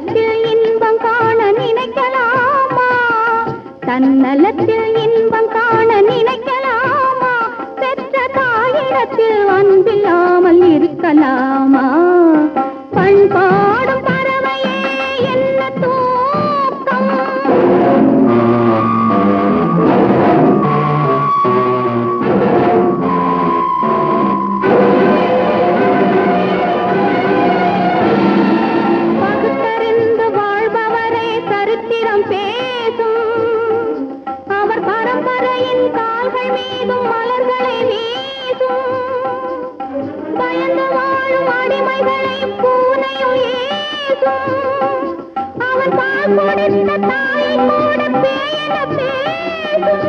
தன்னலத்தில் இன்பம் காண நினைக்கலாமா தன்னலத்தில் இன்பம் காண நினைக்கலாமா பெற்ற தாயிடத்தில் அன்பில்லாமல் இருக்கலாமா பண்பாடும் பறவையே என்ன தூக்கம் பகுத்தறிந்து வாழ்பவரே சரித்திரம் பேசும் அவர் பரம்பரையின் கால்கள் மீதும் மலர்களை வீசும் பயந்து வாழும் அடிமைகளை பூனையும் ஏசும் அவன் பால் கொடுத்த தாயை கூட பேயன பேசும்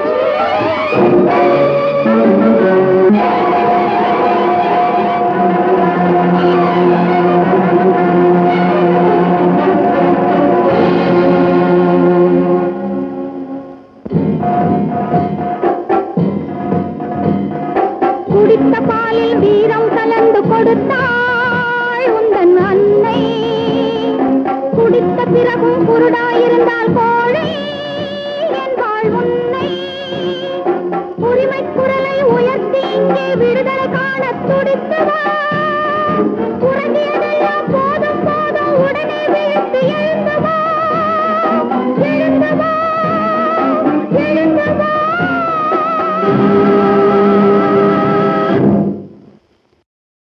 குடித்த பாலில் வீரம் கலந்து கொடுத்தாள் உந்தன் அன்னை குடித்த பிறகும் குருடாயிருந்தால் கோழை என்பாள் உன்னை உரிமை குரலை உயர்த்தி இங்கே விடுதலை காண துடித்தவா உறங்கியதெல்லாம் போதும் போதும் உடனே விழித்து எழுந்தவா எழுந்தவா எழுந்தவா